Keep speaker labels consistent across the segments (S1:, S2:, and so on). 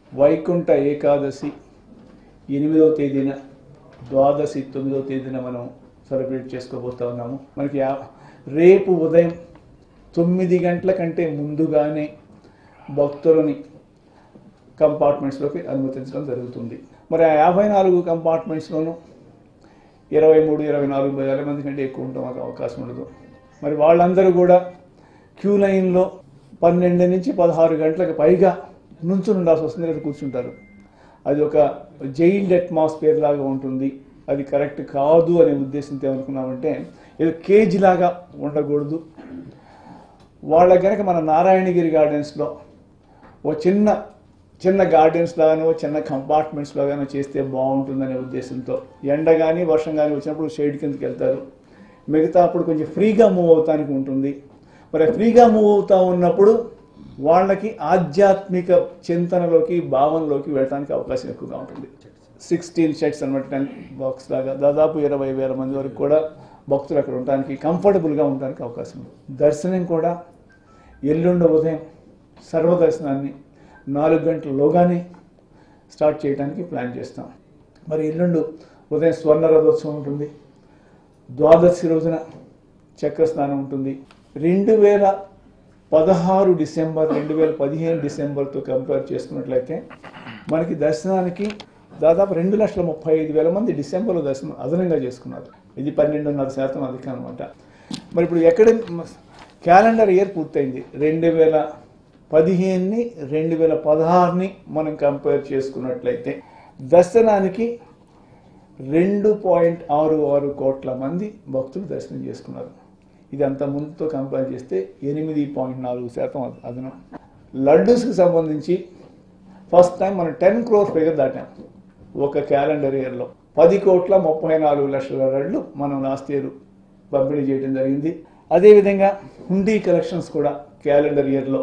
S1: వైకుంఠ ఏకాదశి ఎనిమిదవ తేదీన ద్వాదశి తొమ్మిదవ తేదీన మనం సెలబ్రేట్ చేసుకోబోతా ఉన్నాము మనకి ఆ- రేపు ఉదయం తొమ్మిది గంటల కంటే ముందుగానే భక్తులని కంపార్ట్మెంట్స్లోకి అనుమతించడం జరుగుతుంది మరి ఆ యాభై నాలుగు కంపార్ట్మెంట్స్లోనూ ఇరవై మూడు ఇరవై నాలుగు వేల మంది కంటే ఎక్కువ ఉండడం మాకు అవకాశం ఉండదు మరి వాళ్ళందరూ కూడా క్యూ లైన్లో పన్నెండు నుంచి పదహారు గంటలకు పైగా నుంచుని ఉండాల్సి వస్తుంది లేదా కూర్చుంటారు అది ఒక జైల్డ్ అట్మాస్ఫియర్ లాగా ఉంటుంది అది కరెక్ట్ కాదు అనే ఉద్దేశంతో ఏమనుకున్నామంటే ఏదో కేజ్ లాగా ఉండకూడదు వాళ్ళ కనుక మన నారాయణగిరి గార్డెన్స్లో ఓ చిన్న చిన్న గార్డెన్స్ లాగానో చిన్న కంపార్ట్మెంట్స్ లాగానో చేస్తే బాగుంటుందనే ఉద్దేశంతో ఎండ కానీ వర్షం కానీ వచ్చినప్పుడు షేడ్ కిందకి వెళ్తారు మిగతా అప్పుడు కొంచెం ఫ్రీగా మూవ్ అవుతానికి ఉంటుంది మరి ఫ్రీగా మూవ్ అవుతా ఉన్నప్పుడు వాళ్ళకి ఆధ్యాత్మిక చింతనలోకి భావనలోకి వెళ్ళడానికి అవకాశం ఎక్కువగా ఉంటుంది సిక్స్టీన్ షెడ్స్ అనమాట టెన్ బాక్స్ లాగా దాదాపు ఇరవై వేల మంది వరకు కూడా భక్తులు అక్కడ ఉండడానికి కంఫర్టబుల్గా ఉండడానికి అవకాశం ఉంది దర్శనం కూడా ఎల్లుండ ఉదయం సర్వదర్శనాన్ని నాలుగు గంటలలోగానే స్టార్ట్ చేయడానికి ప్లాన్ చేస్తాం మరి ఎల్లుండు ఉదయం స్వర్ణ రథోత్సవం ఉంటుంది ద్వాదశి రోజున చక్ర స్నానం ఉంటుంది రెండు వేల పదహారు డిసెంబర్ రెండు వేల పదిహేను డిసెంబర్తో కంపేర్ చేసుకున్నట్లయితే మనకి దర్శనానికి దాదాపు రెండు లక్షల ముప్పై ఐదు వేల మంది డిసెంబర్లో దర్శనం అదనంగా చేసుకున్నారు ఇది పన్నెండున్నర శాతం అధికం అనమాట మరి ఇప్పుడు ఎక్కడ క్యాలెండర్ ఇయర్ పూర్తయింది రెండు వేల పదిహేనుని రెండు వేల పదహారుని మనం కంపేర్ చేసుకున్నట్లయితే దర్శనానికి రెండు పాయింట్ ఆరు ఆరు కోట్ల మంది భక్తులు దర్శనం చేసుకున్నారు ఇది అంత ముందుతో కంపేర్ చేస్తే ఎనిమిది పాయింట్ నాలుగు శాతం అద- అదనం లడ్డూస్కి సంబంధించి ఫస్ట్ టైం మనం టెన్ క్రోర్స్ ఫిగర్ దాటాం ఒక క్యాలెండర్ ఇయర్లో పది కోట్ల ముప్పై నాలుగు లక్షల లడ్లు మనం లాస్ట్ ఇయర్ పంపిణీ చేయడం జరిగింది అదేవిధంగా హుండీ కలెక్షన్స్ కూడా క్యాలెండర్ ఇయర్లో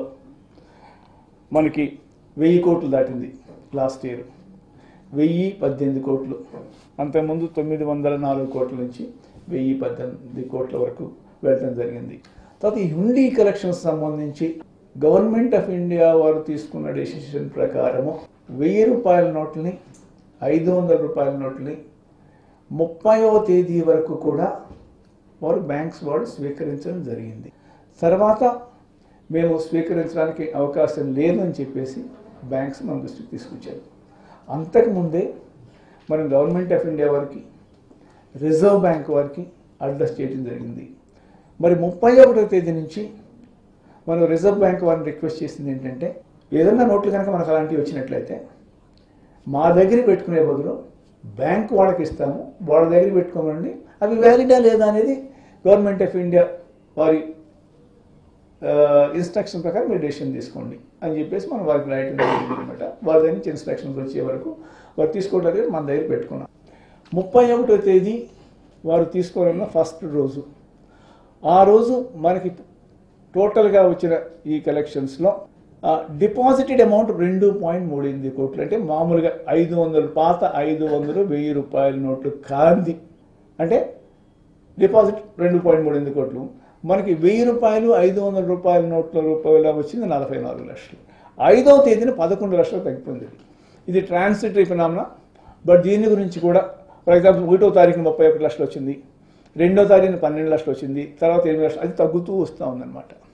S1: మనకి వెయ్యి కోట్లు దాటింది లాస్ట్ ఇయర్ వెయ్యి పద్దెనిమిది కోట్లు అంతకుముందు తొమ్మిది వందల నాలుగు కోట్ల నుంచి వెయ్యి పద్దెనిమిది కోట్ల వరకు వెళ్ళడం జరిగింది తర్వాత ఈ హుండీ కలెక్షన్స్ సంబంధించి గవర్నమెంట్ ఆఫ్ ఇండియా వారు తీసుకున్న డెసిషన్ ప్రకారము వెయ్యి రూపాయల నోట్లని ఐదు వందల రూపాయల నోట్లని ముప్పైవ తేదీ వరకు కూడా వారు బ్యాంక్స్ వారు స్వీకరించడం జరిగింది తర్వాత మేము స్వీకరించడానికి అవకాశం లేదని చెప్పేసి బ్యాంక్స్ మన దృష్టికి తీసుకొచ్చారు అంతకుముందే మనం గవర్నమెంట్ ఆఫ్ ఇండియా వారికి రిజర్వ్ బ్యాంక్ వారికి అడ్రస్ చేయడం జరిగింది మరి ముప్పై ఒకటో తేదీ నుంచి మనం రిజర్వ్ బ్యాంక్ వారిని రిక్వెస్ట్ చేసింది ఏంటంటే ఏదైనా నోట్లు కనుక మనకు అలాంటివి వచ్చినట్లయితే మా దగ్గర పెట్టుకునే బదులు బ్యాంక్ వాళ్ళకి ఇస్తాము వాళ్ళ దగ్గర పెట్టుకోమండి అవి వ్యాలిడా లేదా అనేది గవర్నమెంట్ ఆఫ్ ఇండియా వారి ఇన్స్ట్రక్షన్ ప్రకారం మీరు డెసిషన్ తీసుకోండి అని చెప్పేసి మనం వారికి రాయటం జరిగింది అనమాట వారి దగ్గర నుంచి ఇన్స్ట్రక్షన్స్ వచ్చే వరకు వారు తీసుకోవడానికి మన దగ్గర పెట్టుకున్నాం ముప్పై ఒకటో తేదీ వారు తీసుకోవాలన్న ఫస్ట్ రోజు ఆ రోజు మనకి టోటల్గా వచ్చిన ఈ కలెక్షన్స్లో డిపాజిటెడ్ అమౌంట్ రెండు పాయింట్ మూడు ఎనిమిది కోట్లు అంటే మామూలుగా ఐదు వందలు పాత ఐదు వందలు వెయ్యి రూపాయల నోట్లు కాంది అంటే డిపాజిట్ రెండు పాయింట్ మూడు ఎనిమిది కోట్లు మనకి వెయ్యి రూపాయలు ఐదు వందల రూపాయల నోట్ల రూపాయల వచ్చింది నలభై నాలుగు లక్షలు ఐదవ తేదీన పదకొండు లక్షలు తగ్గిపోయింది ఇది. ఇది ట్రాన్సిటరీ ఫినామినా బట్ దీని గురించి కూడా ఫర్ ఎగ్జాంపుల్ ఒకటో తారీఖున ముప్పై ఒకటి లక్షలు వచ్చింది రెండో తారీఖున పన్నెండు లక్షలు వచ్చింది తర్వాత ఎనిమిది లక్షలు అది తగ్గుతూ వస్తూ ఉందన్నమాట